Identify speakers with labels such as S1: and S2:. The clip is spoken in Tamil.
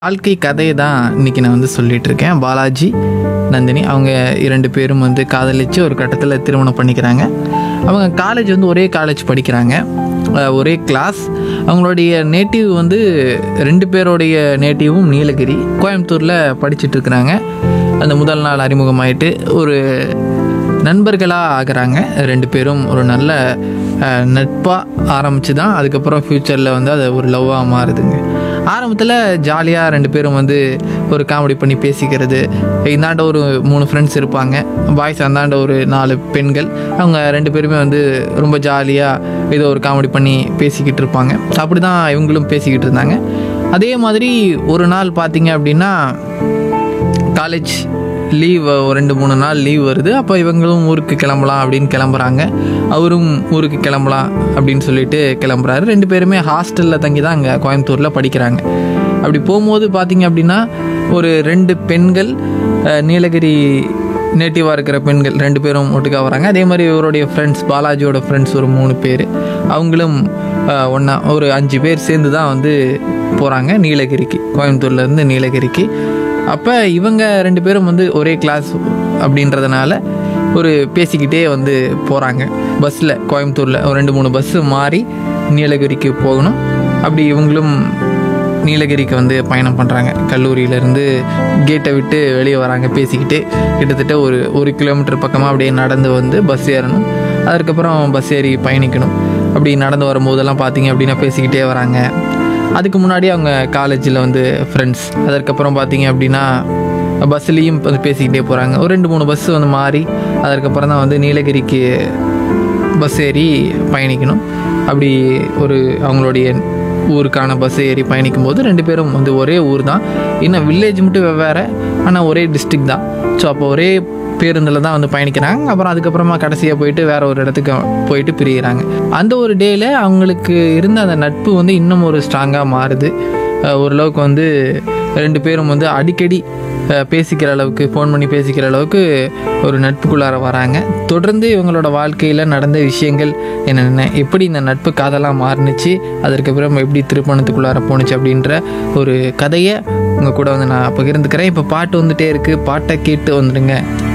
S1: வாழ்க்கை கதையை தான் இன்னைக்கு நான் வந்து சொல்லிட்டு இருக்கேன் பாலாஜி நந்தினி அவங்க இரண்டு பேரும் வந்து காதலிச்சு ஒரு கட்டத்தில் திருமணம் பண்ணிக்கிறாங்க அவங்க காலேஜ் வந்து ஒரே காலேஜ் படிக்கிறாங்க அஹ் ஒரே கிளாஸ் அவங்களுடைய நேட்டிவ் வந்து ரெண்டு பேருடைய நேட்டிவும் நீலகிரி கோயம்புத்தூரில் படிச்சுட்டு இருக்கிறாங்க அந்த முதல் நாள் அறிமுகமாயிட்டு ஒரு நண்பர்களாக ஆகுறாங்க ரெண்டு பேரும் ஒரு நல்ல நட்பாக ஆரம்பித்து தான் அதுக்கப்புறம் ஃப்யூச்சரில் வந்து அது ஒரு லவ்வாக மாறுதுங்க ஆரம்பத்தில் ஜாலியாக ரெண்டு பேரும் வந்து ஒரு காமெடி பண்ணி பேசிக்கிறது இந்தாண்ட ஒரு மூணு ஃப்ரெண்ட்ஸ் இருப்பாங்க பாய்ஸ் அந்தாண்ட ஒரு நாலு பெண்கள் அவங்க ரெண்டு பேருமே வந்து ரொம்ப ஜாலியாக ஏதோ ஒரு காமெடி பண்ணி பேசிக்கிட்டு இருப்பாங்க அப்படி தான் இவங்களும் பேசிக்கிட்டு இருந்தாங்க அதே மாதிரி ஒரு நாள் பார்த்தீங்க அப்படின்னா காலேஜ் லீவ் ஒரு ரெண்டு மூணு நாள் லீவ் வருது அப்போ இவங்களும் ஊருக்கு கிளம்பலாம் அப்படின்னு கிளம்புறாங்க அவரும் ஊருக்கு கிளம்பலாம் அப்படின்னு சொல்லிட்டு கிளம்புறாரு ரெண்டு பேருமே ஹாஸ்டலில் தங்கி தான் அங்கே கோயம்புத்தூரில் படிக்கிறாங்க அப்படி போகும்போது பார்த்தீங்க அப்படின்னா ஒரு ரெண்டு பெண்கள் அஹ், நீலகிரி நேட்டிவாக இருக்கிற பெண்கள் ரெண்டு பேரும் ஒட்டுக்கா வராங்க அதே மாதிரி இவருடைய ஃப்ரெண்ட்ஸ் பாலாஜியோட ஃப்ரெண்ட்ஸ் ஒரு மூணு பேர் அவங்களும் ஒன்றா ஒரு அஞ்சு பேர் சேர்ந்து தான் வந்து போகிறாங்க நீலகிரிக்கு கோயம்புத்தூர்லேருந்து நீலகிரிக்கு அப்போ இவங்க ரெண்டு பேரும் வந்து ஒரே கிளாஸ் அப்படின்றதுனால ஒரு பேசிக்கிட்டே வந்து போகிறாங்க பஸ்ஸில் கோயம்புத்தூரில் ஒரு ரெண்டு மூணு பஸ்ஸு மாறி நீலகிரிக்கு போகணும் அப்படி இவங்களும் நீலகிரிக்கு வந்து பயணம் பண்ணுறாங்க கல்லூரியிலேருந்து கேட்டை விட்டு வெளியே வராங்க பேசிக்கிட்டு கிட்டத்தட்ட ஒரு ஒரு கிலோமீட்டர் பக்கமாக அப்படியே நடந்து வந்து பஸ் ஏறணும் அதுக்கப்புறம் பஸ் ஏறி பயணிக்கணும் அப்படி நடந்து வரும்போதெல்லாம் பார்த்தீங்க அப்படின்னா பேசிக்கிட்டே வராங்க அதுக்கு முன்னாடி அவங்க காலேஜில் வந்து ஃப்ரெண்ட்ஸ் அதற்கப்புறம் பார்த்தீங்க அப்படின்னா பஸ்லேயும் வந்து பேசிக்கிட்டே போகிறாங்க ஒரு ரெண்டு மூணு பஸ் வந்து மாறி அதற்கப்புறம் தான் வந்து நீலகிரிக்கு பஸ் ஏறி பயணிக்கணும் அப்படி ஒரு அவங்களுடைய ஊருக்கான பஸ் ஏறி பயணிக்கும் போது ரெண்டு பேரும் வந்து ஒரே ஊர் தான் இன்னும் வில்லேஜ் மட்டும் வெவ்வேறு ஆனால் ஒரே டிஸ்ட்ரிக்ட் தான் ஸோ அப்போ ஒரே பேருந்தில் தான் வந்து பயணிக்கிறாங்க அப்புறம் அதுக்கப்புறமா கடைசியாக போயிட்டு வேற ஒரு இடத்துக்கு போயிட்டு பிரிகிறாங்க அந்த ஒரு டேயில் அவங்களுக்கு இருந்த அந்த நட்பு வந்து இன்னும் ஒரு ஸ்ட்ராங்காக மாறுது அஹ் ஓரளவுக்கு வந்து ரெண்டு பேரும் வந்து அடிக்கடி அஹ், பேசிக்கிற அளவுக்கு ஃபோன் பண்ணி பேசிக்கிற அளவுக்கு ஒரு நட்புக்குள்ளார வராங்க தொடர்ந்து இவங்களோட வாழ்க்கையில் நடந்த விஷயங்கள் என்னென்ன எப்படி இந்த நட்பு காதலாக மாறுனுச்சு அதற்கப்புறம் எப்படி திருமணத்துக்குள்ளார போணுச்சு அப்படின்ற ஒரு கதையை உங்கள் கூட வந்து நான் பகிர்ந்துக்கிறேன் இப்போ பாட்டு வந்துட்டே இருக்குது பாட்டை கேட்டு வந்துடுங்க